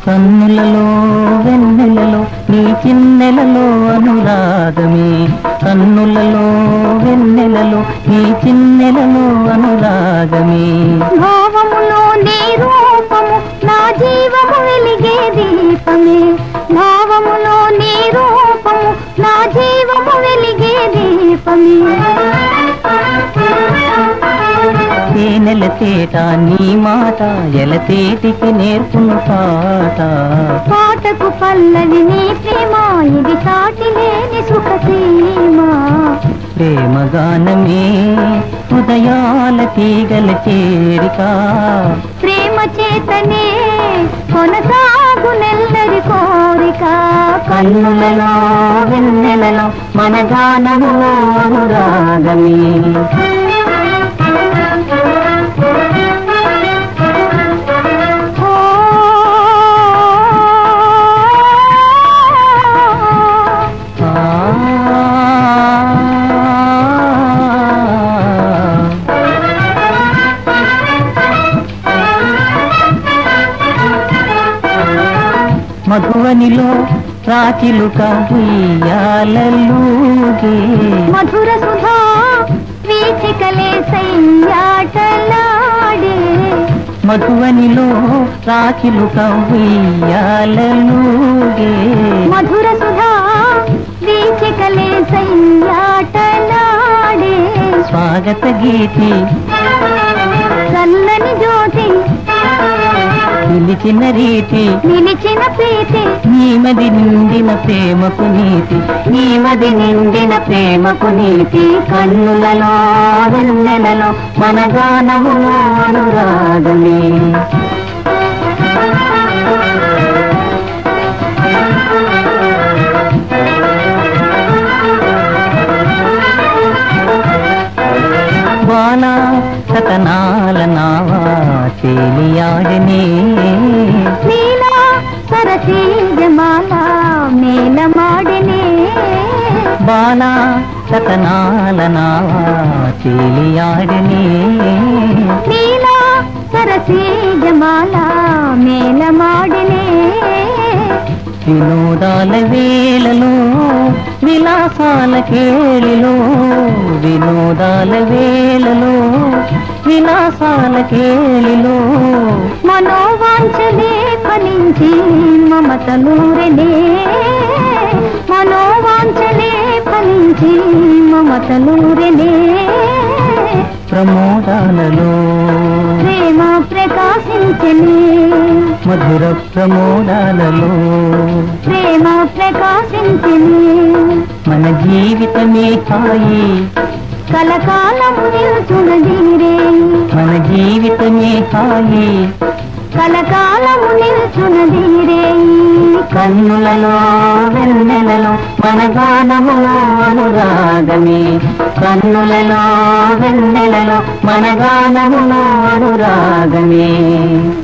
కన్నులలో వెన్నెలలో నీ చిన్నెలలో అనురాగమే కన్నులలో వెన్నెలలో నీ చిన్నెలలో అనురాగమే భావములో నీ రూపము నా జీవము వెలిగే దీపమే భావములో నీ రూపము నా జీవము వెలిగే దీపమే తేనెల తేట నీ మాట ఎలతేటికి నేర్పును పాట పాటకు పల్లవి నీ ప్రేమ ఇది సాటి లేని సుఖ సీమా ప్రేమగానమే హృదయాల తీగల చేరిక ప్రేమ చేతనే కొనసాగు నెల్లరి కోరిక కన్నులలో వెన్నెలలో మన గానము అనురాగమే ఓ ఆ మధువనిలో రాచిలుక ఉయ్యాలూగే మధుర సుధా వీచికలే సయ్యాటలాడే మధువనిలో రాచిలుక ఉయ్యాలూగే మధుర సుధా వీచికలే సయ్యాటలాడే స్వాగత గీతి చల్లని జ్యోతి పిలిచిన రీతి నిలిచిన ప్రీతి నీమది నిండిన ప్రేమకు నీతి నీమది నిండిన ప్రేమకు నీతి కన్నులలో వెన్నెలలో మన గానము అనురాగమే బాలా సతనాల నావా తేలియాడనే నీలా సరసీజమాల మేలమాడనే బాలా సతనాల నావా తేలియాడనే నీలా సరసీజమాల మేలమాడనే వినోదాల వేళలో విలాసాల కేళిలో వినోదాల వేళలో విలాసాల కేళిలో మనోవాంఛలే ఫలించి మమతలూరెనే మనోవాంఛలే ఫలించి మమతలూరెనే ప్రమోదాలలో ప్రేమ ప్రకాశించనే మధుర ప్రమోదాలలో ప్రేమ ప్రకాశించనే మన జీవితమే హాయి కలకాలం నిల్చునదీరే మన జీవితమే హాయి కలకాలము నిల్చునదీరే కన్నులలో వెన్నెలలో మన గానము అనురాగమే కన్నులలో వెన్నెలలో మన గానము అనురాగమే